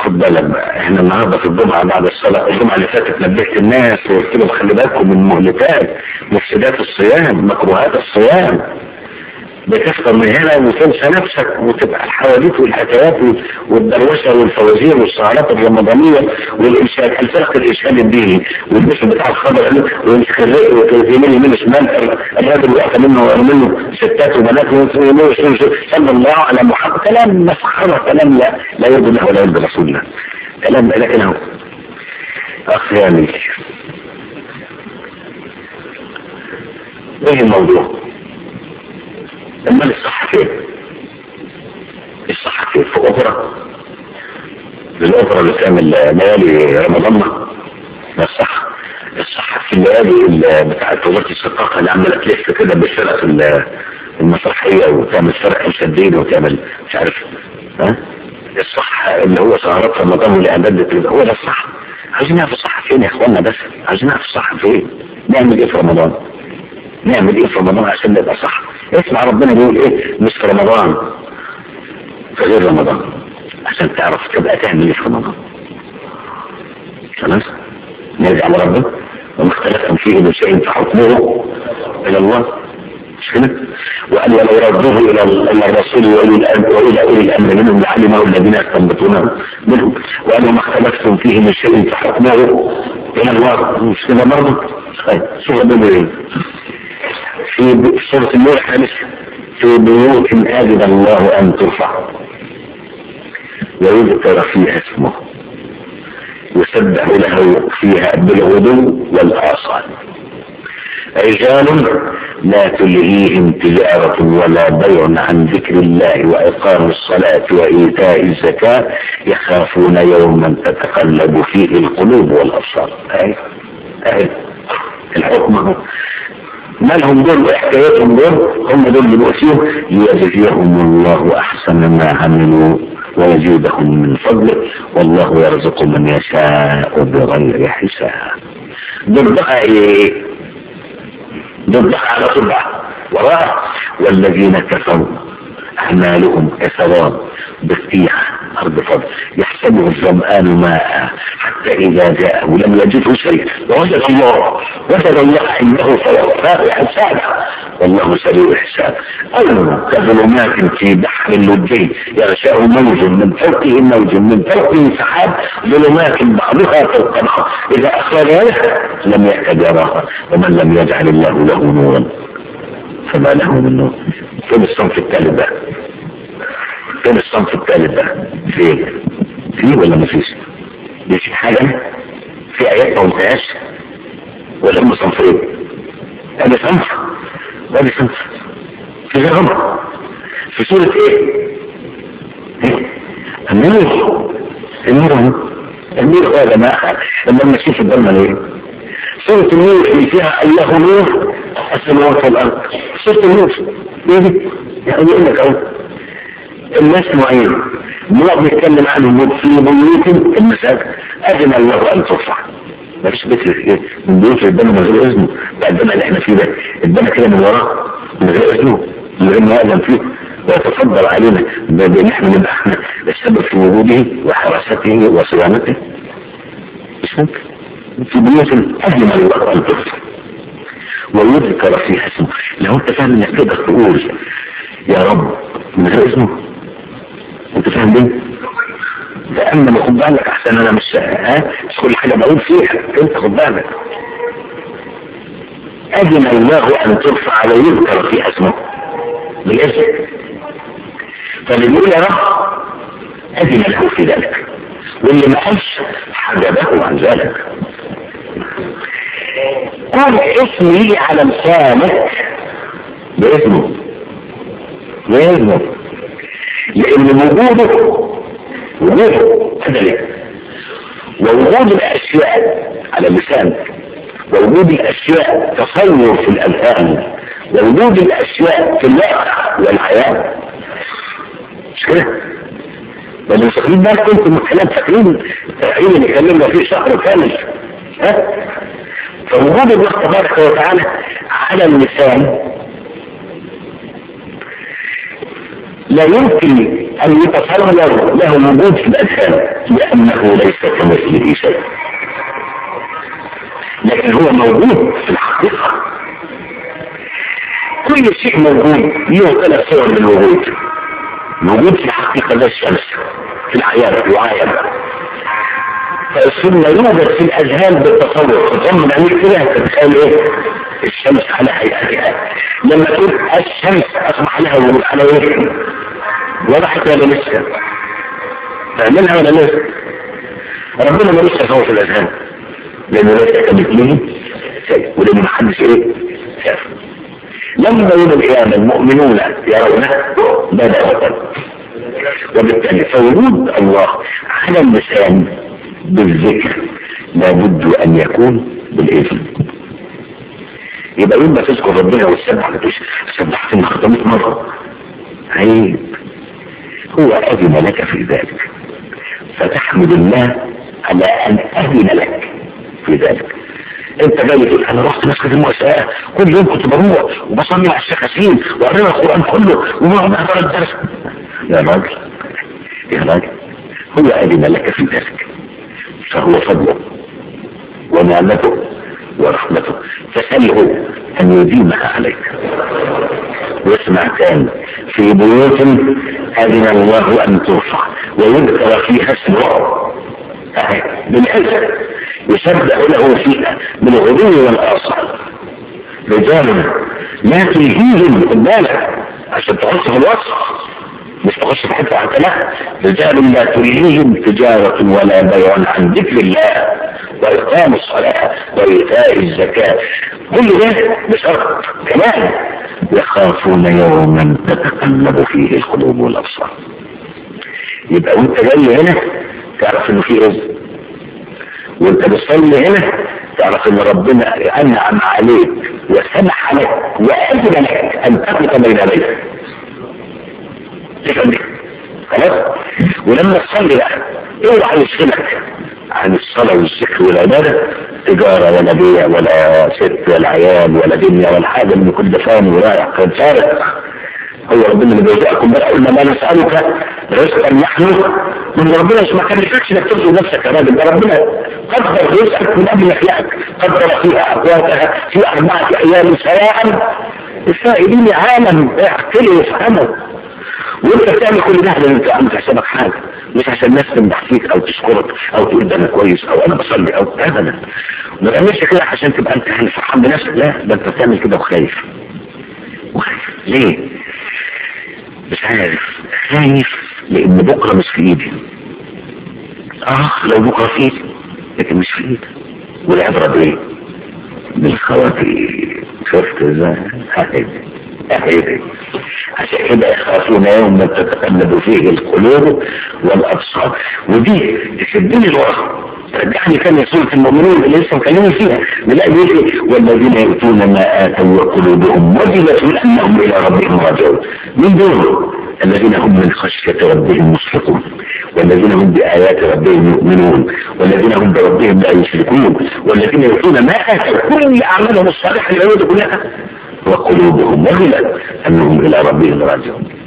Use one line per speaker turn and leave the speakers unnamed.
خد بالك بقى احنا النهارده في الجمعه بعد الصلاه الجمعه اللي فاتت نبهت الناس وقلت لهم خلي بالكم من مهلكات مفسدات الصيام مكروهات الصيام بتفطر من هنا وتنسى نفسك وتبقى الحواديت والحكايات والدروشه والفوازير والسهرات الرمضانيه والانشاد الفرق الانشاد الديني والبشر بتاع الخضر ويمسك الرئي ويمين يمين شمال الراجل واقف منه منه ستات وبنات صلى الله على محمد كلام مسخره كلام لا لا يرضي الله ولا يرضي رسول الله كلام لكن هو اخ يعني ايه الموضوع؟ امال الصح فين الصح فين في اوبرا الاوبرا اللي تعمل ليالي رمضان ده الصح الصح في الليالي بتاعت وزاره الثقافه اللي عماله تلف كده بالفرق المسرحيه وتعمل فرق مشدين وتعمل مش عارف ها الصح اللي هو سهرات رمضان والاعداد هو ده الصح عايزين نعرف الصح فين يا اخوانا بس عايزين نعرف الصح فين نعمل ايه في رمضان نعمل ايه في رمضان عشان نبقى صح اسمع ربنا بيقول ايه مش في رمضان في غير رمضان عشان تعرف تبقى تعمل ايه في رمضان خلاص نرجع لربنا وما اختلفتم فيه من شيء فحكمه الى الله مش كده وقال ولو ردوه الى الى الرسول والى الامر والى اولي الامر منهم لعلمه الذين يستنبطونه منهم وقالوا ما اختلفتم فيه من شيء فحكمه الى الله مش كده برضه طيب شوف بيقول ايه في سورة النور الخامسة في بيوت أذن الله أن ترفع ويذكر فيها اسمه يسبح له فيها بالغدو والآصال رجال لا تلهيهم تجارة ولا بيع عن ذكر الله وإقام الصلاة وإيتاء الزكاة يخافون يوما تتقلب فيه القلوب والأبصار أي أي الحكم ما لهم دول وحكايتهم دول هم دول اللي بؤسيهم ليجزيهم الله احسن ما عملوا ويزيدهم من فضله والله يرزق من يشاء بغير حساب دول بقى ايه دول بقى على طول بقى وراء والذين كفروا اعمالهم كسراب بقيعة أرض فضل يحسبه الظمآن ماء حتى إذا جاءه لم يجده شيء ووجد الله وجد الله عنده فوفاه حسابه والله سريع الحساب أو كظلمات في بحر اللجي يغشاه موج من فوقه موج من فوقه سحاب ظلمات بعضها فوق بعض إذا أخرج يده لم يكد يراها ومن لم يجعل الله له نورا فما له من نور فين الصنف الثالث ده فين الصنف الثالث ده فين فيه ولا ما فيش دي في حاجة في آيات ما قلتهاش ولا هم صنفين ادي صنف ادي صنف في غيرهم في سورة ايه ايه النور النور اهو النور هو يا جماعة لما نشوف الضلمة ليه سورة النور اللي فيها الله نور السماوات والأرض سورة النور ايه يعني يقول لك اهو الناس نوعين نوع بيتكلم عنهم في بيوت المساجد أذن الله أن ترفع مفيش بيت من بيوت الدم من غير إذنه بقى الدم اللي احنا فيه ده الدم كده من وراه من غير إذنه من غير ما يأذن فيه ويتفضل علينا بأن احنا نبقى احنا السبب في وجوده وحراسته وصيانته مش ممكن في بيوت أذن الله أن ترفع ويذكر فيها اسمه لو انت فاهم انك تقدر تقول يا رب من غير اسمه انت فاهم ليه؟ لان ما خد بالك احسن انا مش ها مش كل حاجه بقول فيها انت خد بالك اذن الله ان ترفع ويذكر فيها اسمه بالاسم فاللي بيقول يا رب اذن له في ذلك واللي ما قالش حجبه عن ذلك كل اسم يجي على لسانك باسمه باسمه لان وجوده وجوده أدلي ووجود الاشياء على اللسان ووجود الاشياء تصور في الاذهان ووجود الاشياء في الواقع والحياه مش كده بل مش واخدين بالكم انتم من الكلام فاكرين التأخير اللي اتكلمنا فيه شهر كامل ها فوجود الله تبارك وتعالى على اللسان لا يمكن أن يتصور له وجود في الأذهان لأنه ليس كمثله شيء لكن هو موجود في الحقيقة كل شيء موجود له ثلاث صور للوجود موجود في الحقيقة زي الشمس في العيان يعاين فالسنة يوجد في الأذهان بالتصور تطمن عليك كده تتخيل ايه الشمس على هيئتها لما تقول الشمس أصبح لها وجود على ايه وضحت ولا لسه فاهمينها ولا لسه ربنا ملوش تصور في الأذهان لأنه ليس كمثله شيء ولأنه محدش ايه شاف لما يوم القيامة المؤمنون يرونه بدأ وطن وبالتالي فوجود الله على اللسان بالذكر لابد ان يكون بالاذن يبقى يوم ما تذكر ربنا والسبح سبحت النهارده 100 مره عيب هو اذن لك في ذلك فتحمد الله على ان اذن لك في ذلك انت جاي تقول انا رحت مسجد المؤسسه كل يوم كنت بروح وبصلي مع الشيخ حسين وقرينا القران كله وبقعد احضر الدرس يا راجل يا راجل هو اذن لك في ذلك فهو فضله ونعمته ورحمته فسأله أن يديمها عليك واسمع تاني في بيوت أذن الله أن ترفع ويذكر فيها اسمه بالأذن يسبح له فيها بالغدو والآصال رجال لا تلهيهم خد بالك عشان تخش في الوصف مش تخش في حته حتى لا رجال لا تلهيهم تجارة ولا بيع عن ذكر الله وإقام الصلاة وإيتاء الزكاة كل ده بشرط كمان يخافون يوما تتقلب فيه القلوب والأبصار يبقى وانت جاي هنا تعرف انه في رزق وانت بتصلي هنا تعرف ان ربنا انعم عليك وسمح لك واذن لك ان تقف بين يديه تفهم خلاص ولما تصلي بقى اوعى يشغلك عن الصلاة والذكر والعبادة تجارة ولا بيع ولا ست ولا عيال ولا دنيا ولا حاجة من كل ده فاني ورايح كان فارق هو ربنا اللي بيرزقكم بقى قلنا ما نسألك رزقا نحن من ربنا مش ما كلفكش انك ترزق نفسك يا راجل ده ربنا قدر رزقك من قبل ما يخلقك قدر فيها اقواتها في اربعة ايام سواء السائلين عالم اعقلوا يفهموا وانت بتعمل كل ده لان انت عامل حسابك حاجه مش عشان الناس تمدح فيك او تشكرك او تقول ده انا كويس او انا بصلي او ابدا ما تعملش كده عشان تبقى انت يعني فرحان بنفسك لا ده انت بتعمل كده وخايف وخايف ليه؟ مش عارف خايف لان بكره مش في ايدي اه لو بكره في ايدي لكن مش في ايدي والعبره بايه؟ بالخواتيم شفت ازاي؟ هكذا هكذا عشان كده يخافون يوما تتقلب فيه القلوب والابصار ودي تشدني لورا رجعني تاني سورة المؤمنون اللي لسه مكلمين فيها نلاقي بيقول والذين يؤتون ما آتوا وقلوبهم وجلة أنهم إلى ربهم راجعون من دول الذين هم من خشية ربهم مشفقون والذين هم بآيات ربهم يؤمنون والذين هم بربهم لا يشركون والذين يؤتون ما آتوا كل أعمالهم الصالحة العيوب كلها وقلوبهم وجلة أنهم إلى ربهم راجعون